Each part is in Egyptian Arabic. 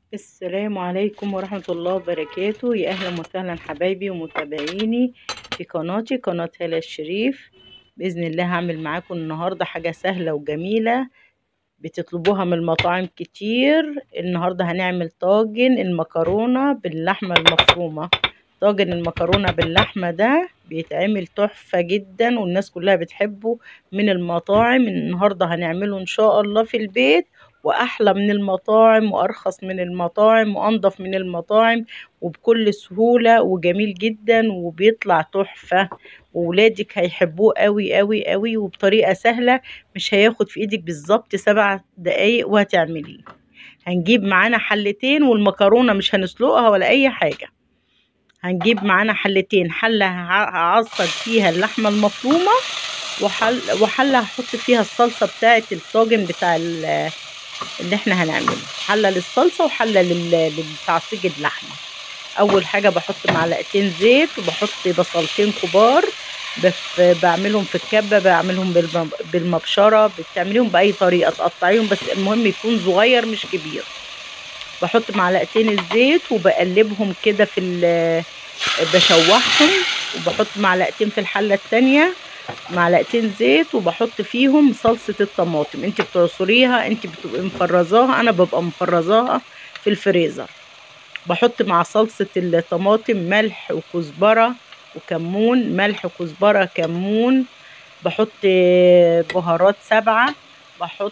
السلام عليكم ورحمة الله وبركاته يا أهلا وسهلا حبايبي ومتابعيني في قناتي قناة هلا الشريف بإذن الله هعمل معاكم النهاردة حاجة سهلة وجميلة بتطلبوها من المطاعم كتير النهاردة هنعمل طاجن المكرونة باللحمة المفرومة طاجن المكرونة باللحمة ده بيتعمل تحفة جدا والناس كلها بتحبه من المطاعم النهاردة هنعمله إن شاء الله في البيت واحلى من المطاعم وارخص من المطاعم وانضف من المطاعم وبكل سهوله وجميل جدا وبيطلع تحفه وولادك هيحبوه قوي قوي قوي وبطريقه سهله مش هياخد في ايدك بالظبط سبع دقايق وهتعمليه هنجيب معانا حلتين والمكرونه مش هنسلقها ولا اي حاجه هنجيب معانا حلتين حله هعصج فيها اللحمه المفرومه وحل وحله هحط فيها الصلصه بتاعه الطاجن بتاع اللي احنا هنعمله حله للصلصه وحله لتعصيج اللحمه اول حاجه بحط معلقتين زيت وبحط بصلتين كبار بعملهم في الكبه بعملهم بالمبشره بتعمليهم باي طريقه تقطعيهم بس المهم يكون صغير مش كبير بحط معلقتين الزيت وبقلبهم كده في بشوحهم وبحط معلقتين في الحله التانيه معلقتين زيت وبحط فيهم صلصة الطماطم انت بتعصريها انت بتبقي مفرزاها انا ببقى مفرزاها في الفريزر بحط مع صلصة الطماطم ملح وكزبرة وكمون ملح وكزبرة كمون بحط بهارات سبعة بحط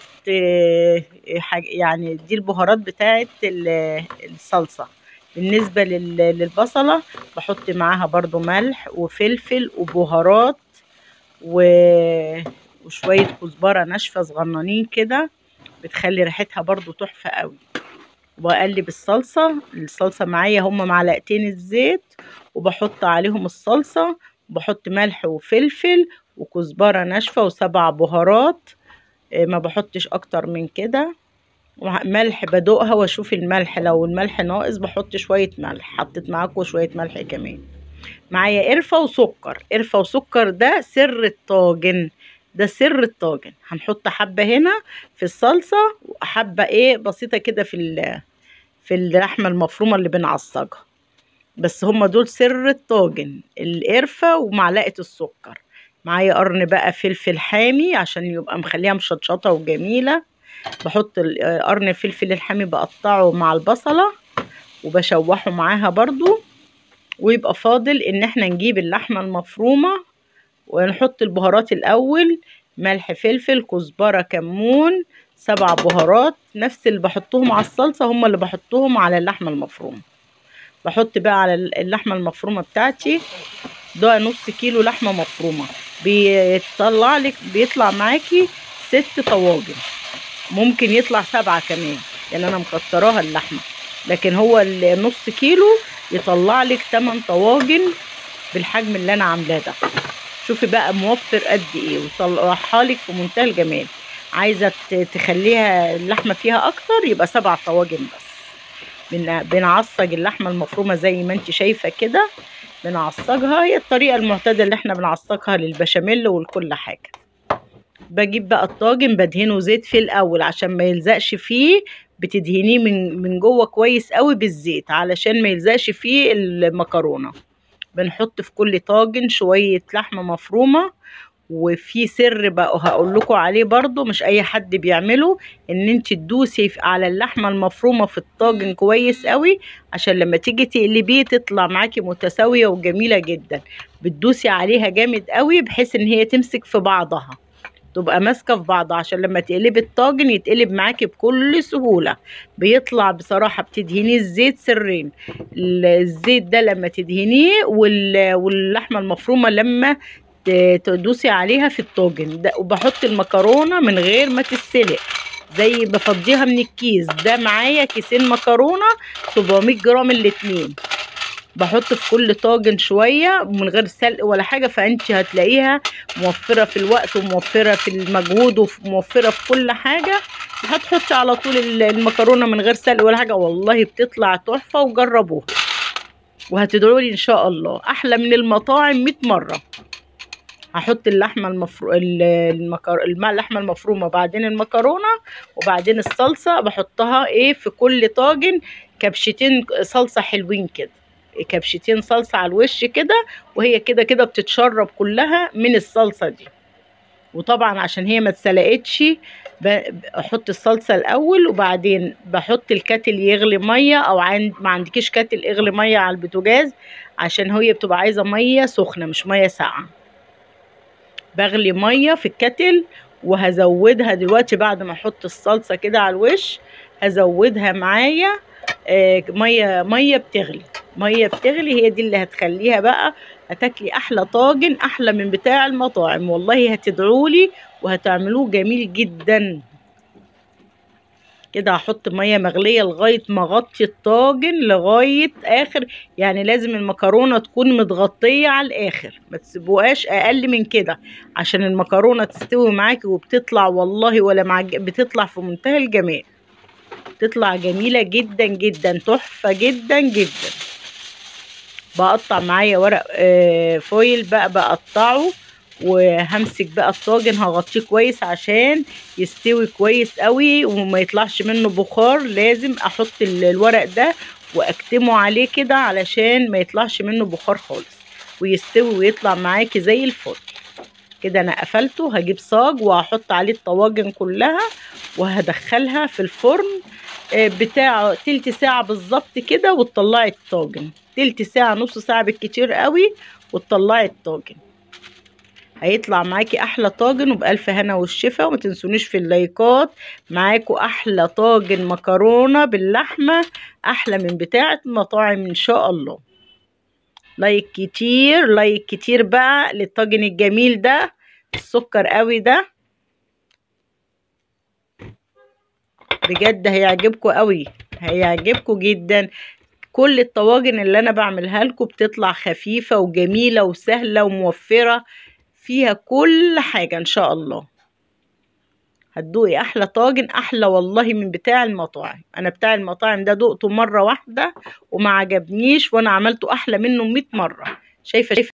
يعني دي البهارات بتاعت الصلصة بالنسبة للبصلة بحط معاها برضو ملح وفلفل وبهارات و... وشوية كزبرة ناشفة صغننين كده بتخلي ريحتها برضو تحفة قوي وبقلب الصلصة الصلصة معايا هما معلقتين الزيت وبحط عليهم الصلصة وبحط ملح وفلفل وكزبرة ناشفة وسبع بهارات ما بحطش اكتر من كده ملح بدوقها واشوف الملح لو الملح ناقص بحط شوية ملح حطيت معاكم شوية ملح كمان معايا قرفة وسكر قرفة وسكر ده سر الطاجن ده سر الطاجن هنحط حبة هنا في الصلصة وحبة ايه بسيطة كده في في اللحمة المفرومة اللي بنعصجها بس هما دول سر الطاجن القرفة ومعلقة السكر معايا قرن بقى فلفل حامي عشان يبقى مخليها مشطشطة وجميلة بحط قرن الفلفل الحامي بقطعه مع البصلة وبشوحه معاها برضو ويبقى فاضل ان احنا نجيب اللحمة المفرومة ونحط البهارات الاول ملح فلفل كزبرة كمون سبع بهارات نفس اللي بحطهم على الصلصة هم اللي بحطهم على اللحمة المفرومة بحط بقى على اللحمة المفرومة بتاعتي ده نص كيلو لحمة مفرومة بيطلع لك بيطلع معاكي ست طواجن ممكن يطلع سبعة كمان لان انا مكتراها اللحمة لكن هو النص كيلو يطلع لك 8 طواجن بالحجم اللي انا عاملاه ده شوفي بقى موفر قد ايه ويطلعها لك في منتهى الجمال عايزه تخليها اللحمه فيها اكتر يبقى سبع طواجن بس بنعصج اللحمه المفرومه زي ما انت شايفه كده بنعصجها هي الطريقه المعتاده اللي احنا بنعصجها للبشاميل ولكل حاجه بجيب بقى الطاجن بدهنه زيت في الاول عشان ما يلزقش فيه بتدهنيه من من جوه كويس قوي بالزيت علشان ما يلزقش فيه المكرونه بنحط في كل طاجن شويه لحمه مفرومه وفي سر بقى هقول لكم عليه برضو مش اي حد بيعمله ان انت تدوسي على اللحمه المفرومه في الطاجن كويس قوي عشان لما تيجي تقلبيه تطلع معاكي متساويه وجميله جدا بتدوسي عليها جامد قوي بحيث ان هي تمسك في بعضها تبقى ماسكه في بعضها عشان لما تقلبي الطاجن يتقلب معاكي بكل سهوله بيطلع بصراحه بتدهنيه الزيت سرين الزيت ده لما تدهنيه واللحمه المفرومه لما تدوسي عليها في الطاجن ده وبحط المكرونه من غير ما تتسلق زي بفضيها من الكيس ده معايا كيسين مكرونه 700 جرام الاتنين بحط في كل طاجن شويه من غير سلق ولا حاجه فانت هتلاقيها موفره في الوقت وموفره في المجهود وموفره في كل حاجه هتحطي على طول المكرونه من غير سلق ولا حاجه والله بتطلع تحفه وجربوها وهتدعوا لي ان شاء الله احلى من المطاعم 100 مره هحط اللحمه المفرو المكر... اللحمه المفرومه بعدين المكرونه وبعدين الصلصه بحطها ايه في كل طاجن كبشتين صلصه حلوين كده كبشتين صلصه على الوش كده وهي كده كده بتتشرب كلها من الصلصه دي وطبعا عشان هي ما اتسلقتش بحط الصلصه الاول وبعدين بحط الكاتل يغلي ميه او عند ما عندكيش كاتل اغلي ميه على البوتاجاز عشان هي بتبقى عايزه ميه سخنه مش ميه ساقعه بغلي ميه في الكاتل وهزودها دلوقتي بعد ما احط الصلصه كده على الوش هزودها معايا آه ميه ميه بتغلي ميه بتغلي هي دي اللي هتخليها بقى هتاكلي احلى طاجن احلى من بتاع المطاعم والله هتدعولي وهتعملوه جميل جدا كده هحط ميه مغليه لغايه ما اغطي الطاجن لغايه اخر يعني لازم المكرونه تكون متغطيه على الاخر ما تسيبوهاش اقل من كده عشان المكرونه تستوي معاكي وبتطلع والله ولا مع بتطلع في منتهى الجمال تطلع جميله جدا جدا تحفه جدا جدا بقطع معايا ورق فويل بقى بقطعه وهمسك بقى الطاجن هغطيه كويس عشان يستوي كويس قوي وما يطلعش منه بخار لازم احط الورق ده واكتمه عليه كده علشان ما يطلعش منه بخار خالص ويستوي ويطلع معاكي زي الفل كده انا قفلته هجيب صاج وهحط عليه الطواجن كلها وهدخلها في الفرن بتاع تلت ساعة بالظبط كده وتطلعي الطاجن تلت ساعة نص ساعة بالكتير قوي وتطلعي الطاجن هيطلع معاكي احلى طاجن وبالف هنا والشفا وما تنسونيش في اللايكات معاكوا احلى طاجن مكرونه باللحمه احلى من بتاعه مطاعم ان شاء الله لايك كتير لايك كتير بقى للطاجن الجميل ده السكر قوي ده بجد هيعجبكم قوي هيعجبكم جدا كل الطواجن اللي انا بعملها لكم بتطلع خفيفه وجميله وسهله وموفره فيها كل حاجة إن شاء الله هتدوقي أحلى طاجن أحلى والله من بتاع المطاعم أنا بتاع المطاعم ده دقته مرة واحدة وما عجبنيش وأنا عملته أحلى منه مية مرة شايفة شايفة